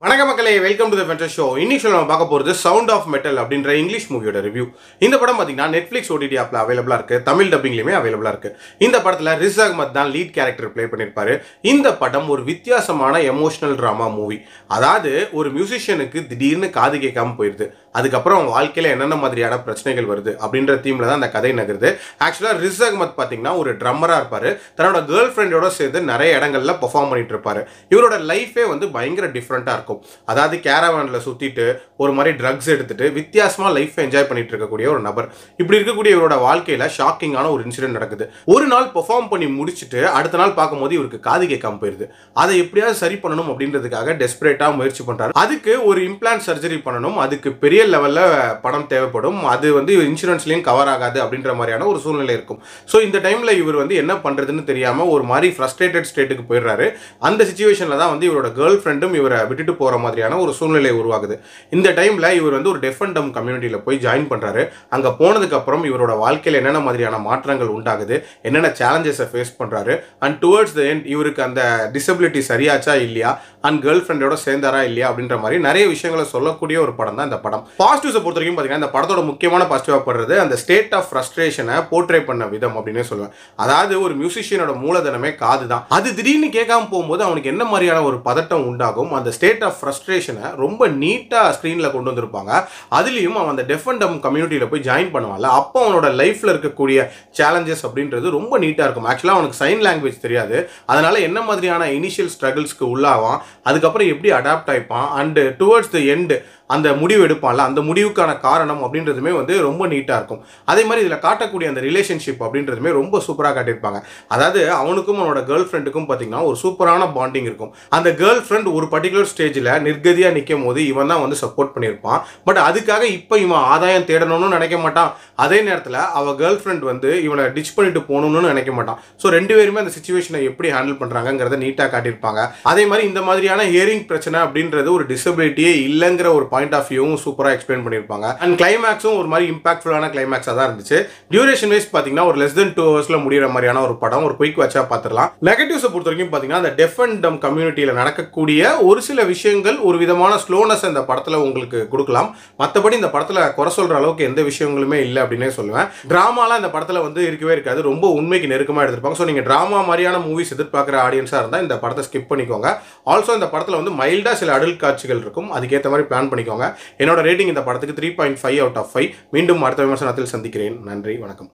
வணக்க மக்களே welcome to the wonder show இன்னைக்கு நம்ம பார்க்க போகிறது சவுண்ட் ஆஃப் மெட்டல் அப்படின்ற இங்கிலீஷ் மூவியோட ரிவ்யூ இந்த படம் பார்த்தீங்கன்னா நெட்ஃப்ளிக்ஸ் ஓடிடி ஆப்பில் அவைலபிளாக இருக்கு தமிழ் டப்பிங்லையுமே அவைலபிளாக இருக்கு இந்த படத்தில் ரிஸ் அகமத் தான் லீட் கேரக்டர் ப்ளே பண்ணியிருப்பாரு இந்த படம் ஒரு வித்தியாசமான எமோஷனல் ட்ராமா மூவி அதாவது ஒரு மியூசிஷியனுக்கு திடீர்னு காது கேட்காம போயிடுது அதுக்கப்புறம் அவன் வாழ்க்கையில் என்னென்ன மாதிரியான பிரச்சனைகள் வருது அப்படின்ற தீமில் தான் அந்த கதை நகருது ஆக்சுவலாக ரிஸ் அகமத் பார்த்தீங்கன்னா ஒரு ட்ரம்மராக இருப்பார் தன்னோட கேர்ள் ஃப்ரெண்டோட சேர்ந்து நிறைய இடங்கள்ல பெர்ஃபார்ம் பண்ணிட்டு இருப்பாரு இவரோட லைஃபே வந்து பயங்கர டிஃப்ரெண்ட்டாக இருக்கும் அதாவது கேரவானில் சுற்றிட்டு ஒரு மாதிரி ட்ரக்ஸ் எடுத்துட்டு வித்தியாசமாக லைஃப் என்ஜாய் பண்ணிட்டு இருக்கக்கூடிய ஒரு நபர் இப்படி இருக்கக்கூடிய இவரோட வாழ்க்கையில் ஷாக்கிங்கான ஒரு இன்சிடென்ட் நடக்குது ஒரு நாள் பெர்ஃபார்ம் பண்ணி முடிச்சுட்டு அடுத்த நாள் பார்க்கும்போது இவருக்கு காது கேட்காம போயிருது அதை எப்படியாவது சரி பண்ணணும் அப்படின்றதுக்காக டெஸ்பரேட்டாக முயற்சி பண்ணுறாரு அதுக்கு ஒரு இம்ப்ளான்ட் சர்ஜரி பண்ணணும் அதுக்கு பெரிய லெவலில் பணம் தேவைப்படும் அது வந்து இன்சூரன்ஸ்லேயும் கவர் ஆகாது அப்படின்ற மாதிரியான ஒரு சூழ்நிலை இருக்கும் ஸோ இந்த டைமில் இவர் வந்து என்ன பண்ணுறதுன்னு தெரியாமல் ஒரு மாதிரி ஃப்ரஸ்ட்ரேட்டட் ஸ்டேட்டுக்கு போயிடுறாரு அந்த சுச்சுவேஷனில் தான் வந்து இவரோட கேர்ள் ஃப்ரெண்டும் இவரை விட்டுட்டு போகிற மாதிரியான ஒரு சூழ்நிலை உருவாகுது இந்த டைமில் இவர் வந்து ஒரு டெஃப் அண்ட் டம் கம்யூனிட்டியில் போய் ஜாயின் பண்ணுறாரு அங்கே போனதுக்கப்புறம் இவரோட வாழ்க்கையில் என்னென்ன மாதிரியான மாற்றங்கள் உண்டாகுது என்னென்ன சேலஞ்சஸை ஃபேஸ் பண்ணுறாரு அண்ட் டுவர்ட்ஸ் த எண்ட் இவருக்கு அந்த டிசபிலிட்டி சரியாச்சா இல்லையா அண்ட் கேர்ள் ஃப்ரெண்டோட சேர்ந்தாரா இல்லையா அப்படின்ற மாதிரி நிறைய விஷயங்களை சொல்லக்கூடிய ஒரு படம் தான் இந்த படம் பாசிட்டிவ்ஸை பொறுத்த வரைக்கும் பார்த்தீங்கன்னா இந்த படத்தோட முக்கியமான பாசிட்டிவாக படுறது அந்த ஸ்டேட் ஆஃப் ஃப்ரஸ்ட்ரேஷனை போர்ட்ரே பண்ண விதம் அப்படின்னே சொல்லுவேன் அதாவது ஒரு மியூசிஷியனோட மூலதனமே காது தான் அது திடீர்னு கேட்காம போகும்போது அவனுக்கு என்ன மாதிரியான ஒரு பதட்டம் உண்டாகும் அந்த ஸ்டேட் ஆஃப் ஃப்ரஸ்ட்ரேஷனை ரொம்ப நீட்டாக ஸ்க்ரீனில் கொண்டு வந்திருப்பாங்க அதுலேயும் அவன் அந்த டெஃப் அண்ட் டம் கம்யூனிட்டியில் போய் ஜாயின் பண்ணுவான்ல அப்போ அவனோட லைஃப்பில் இருக்கக்கூடிய சேலஞ்சஸ் அப்படின்றது ரொம்ப நீட்டாக இருக்கும் ஆக்சுவலாக அவனுக்கு சைன் லாங்குவேஜ் தெரியாது அதனால என்ன மாதிரியான இனிஷியல் ஸ்ட்ரகிள்ஸ்க்கு உள்ளாவான் அதுக்கப்புறம் எப்படி அடாப்ட் ஆயிப்பான் அண்டு டுவர்ட்ஸ் த எண்டு அந்த முடிவு எடுப்பான்ல அந்த முடிவுக்கான காரணம் அப்படின்றதுமே வந்து ரொம்ப நீட்டாக இருக்கும் அதே மாதிரி இதில் காட்டக்கூடிய அந்த ரிலேஷன்ஷிப் அப்படின்றதுமே ரொம்ப சூப்பராக காட்டியிருப்பாங்க அதாவது அவனுக்கும் அவனோட கேர்ள் ஃப்ரெண்டுக்கும் பார்த்தீங்கன்னா ஒரு சூப்பரான பாண்டிங் இருக்கும் அந்த கேர்ள் ஃப்ரெண்ட் ஒரு பர்டிகுலர் ஸ்டேஜில் நிர்கதியாக நிற்கும் போது இவன் தான் வந்து சப்போர்ட் பண்ணியிருப்பான் பட் அதுக்காக இப்போ இவன் ஆதாயம் தேடணும்னு நினைக்க மாட்டான் அதே நேரத்தில் அவள் கேர்ள் ஃப்ரெண்ட் வந்து இவனை டிச் பண்ணிட்டு போகணும்னு நினைக்க மாட்டான் ஸோ ரெண்டு பேருமே அந்த சுச்சுவேஷனை எப்படி ஹேண்டில் பண்ணுறாங்கிறத நீட்டாக காட்டியிருப்பாங்க அதே மாதிரி இந்த மாதிரியான ஹியரிங் பிரச்சனை அப்படின்றது ஒரு டிசபிலிட்டியே இல்லைங்கிற ஒரு பாயிண்ட் ஆஃப் வியூவும் சூப்பராக எக்ஸ்பிளைன் பண்ணியிருப்பாங்க அண்ட் கிளைமேக்ஸும் ஒரு மாதிரி இம்பாக்ட்ஃபுல்லான கிளைமேக்ஸாக தான் இருந்துச்சு டியூரேஷன் வைஸ் பார்த்தீங்கன்னா ஒரு லெஸ் தென் டூ ஹவர்ஸில் முடிகிற மாதிரியான ஒரு படம் ஒரு குயிக் வாட்சாக பார்த்துடலாம் நெகட்டிவ்ஸை பொறுத்த வரைக்கும் பார்த்தீங்கன்னா அந்த டெஃப் அண்ட் டம் கம்யூனிட்டியில் நடக்கக்கூடிய ஒரு சில விஷயங்கள் ஒரு விதமான ஸ்லோனஸ் இந்த படத்தில் உங்களுக்கு கொடுக்கலாம் மற்றபடி இந்த படத்தில் குறை சொல்கிற அளவுக்கு எந்த விஷயங்களுமே இல்லை அப்படின்னே சொல்லுவேன் ட்ராமாலாம் இந்த படத்தில் வந்து இருக்கவே இருக்காது ரொம்ப உண்மைக்கு நெருக்கமாக எடுத்திருப்பாங்க ஸோ நீங்கள் ட்ராமா மாதிரியான மூவிஸ் எதிர்பார்க்குற ஆடியன்ஸாக இருந்தால் இந்த படத்தை ஸ்கிப் பண்ணிக்கோங்க ஆல்சோ இந்த படத்தில் வந்து மைல்டாக சில அடல்ட் காட்சிகள் இருக்கும் அதுக்கேற்ற மாதிரி பிளான் பண்ணிக்கோங்க என்னோட ரேட்டிங் இந்த படத்துக்கு three point five out of five மீண்டும் அடுத்த விமர்சனத்தில் சந்திக்கிறேன் நன்றி வணக்கம்